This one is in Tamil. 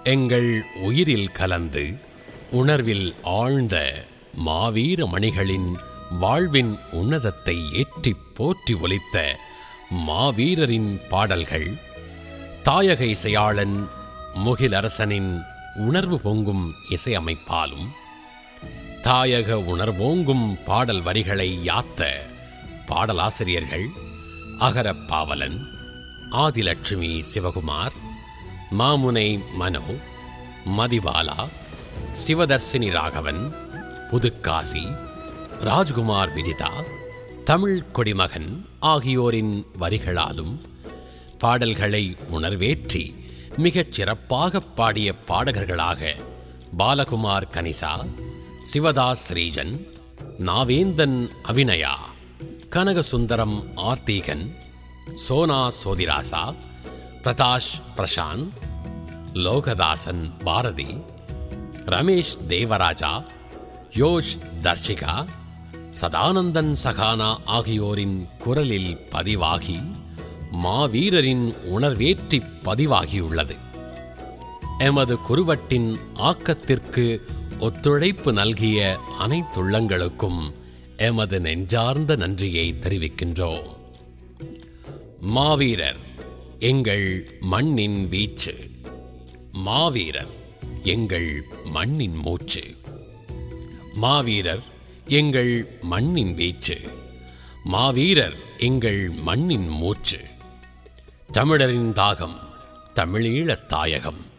எங்கள் உயிரில் கலந்து உணர்வில் ஆழ்ந்த மாவீர மணிகளின் வாழ்வின் உன்னதத்தை ஏற்றிப் போற்றி ஒலித்த மாவீரரின் பாடல்கள் தாயக இசையாளன் முகிலரசனின் உணர்வு பொங்கும் இசையமைப்பாலும் தாயக உணர்வோங்கும் பாடல் வரிகளை யாத்த பாடலாசிரியர்கள் அகரப் பாவலன் ஆதிலட்சுமி சிவகுமார் மாமுனை மனோ மதிபாலா சிவதர்சினி ராகவன் புதுக்காசி ராஜ்குமார் விஜிதா தமிழ் கொடிமகன் ஆகியோரின் வரிகளாலும் பாடல்களை உணர்வேற்றி மிகச் சிறப்பாக பாடிய பாடகர்களாக பாலகுமார் கனிசா சிவதாஸ் ஸ்ரீஜன் நாவேந்தன் அபிநயா கனகசுந்தரம் ஆர்த்தீகன் சோனா சோதிராசா பிரகாஷ் பிரசாந்த் லோகதாசன் பாரதி ரமேஷ் தேவராஜா யோஷ் தர்ஷிகா சதானந்தன் சகானா ஆகியோரின் குரலில் பதிவாகி மாவீரரின் உணர்வேற்றி பதிவாகியுள்ளது எமது குருவட்டின் ஆக்கத்திற்கு ஒத்துழைப்பு நல்கிய அனைத்துள்ளங்களுக்கும் எமது நெஞ்சார்ந்த நன்றியை தெரிவிக்கின்றோம் மாவீரர் எங்கள் மண்ணின் வீச்சு மாவீரர் எங்கள் மண்ணின் மூச்சு மாவீரர் எங்கள் மண்ணின் வீச்சு மாவீரர் எங்கள் மண்ணின் மூச்சு தமிழரின் தாகம் தமிழீழத் தாயகம்